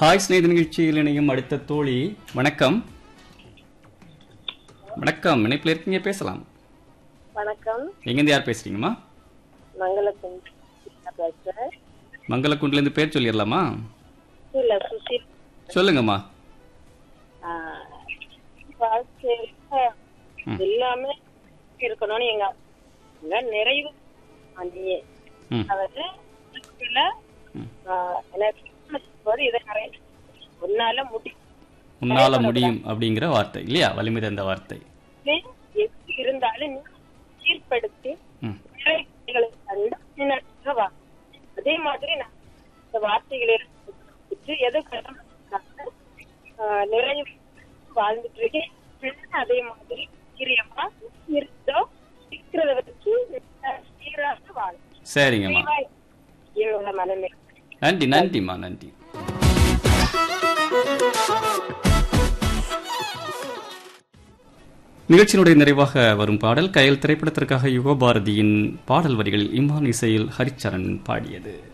hi ஸ்நேகித நிகழ்ச்சியில் இணையும் அடுத்த தோழி வணக்கம் வணக்கம் இணைப்பில் இருக்கீங்க பேசலாம் வணக்கம் எங்கேருந்து யார் பேசுறீங்கம்மா மங்களத்தின் பேசுறேன் மங்களக்குண்டிலேருந்து பேர் சொல்லிடலாமா இல்ல சுசில் சொல்லுங்கம்மா ஆஹ், வாழ்க்கையில எல்லாமே இருக்கணும்னு எங்க அப்பா நிறைவு அண்ணியே ம் அதாவது வாழ்க்கையில, ஆஹ், எனக்கு ஒரு இதை நிறைய உன்னால முடியும் உன்னால முடியும் அப்படிங்கிற வார்த்தை இல்லையா வலிமை தந்த வார்த்தை எது இருந்தாலும் நீ சீர்படுத்தி ம் நிறைகளை கண்டு முன்னேற்ற வா அதே மாதிரி நான் இந்த வார்த்தைகளை வச்சு எது கடமை நிறைய வாழ்ந்துட்டு இருக்கேன் இன்னும் அதே மாதிரி பிரியமா இருந்தோ இருக்கிறத வச்சு சீராக வாழும் சரிங்கம்மா என்னோட மனநிலை நன்றி நன்றிம்மா நன்றி நிகழ்ச்சியினுடைய நிறைவாக வரும் பாடல் கயல் திரைப்படத்திற்காக யுகபாரதியின் பாடல் வரிகளில் இமான் இசையில் ஹரிச்சரன் பாடியது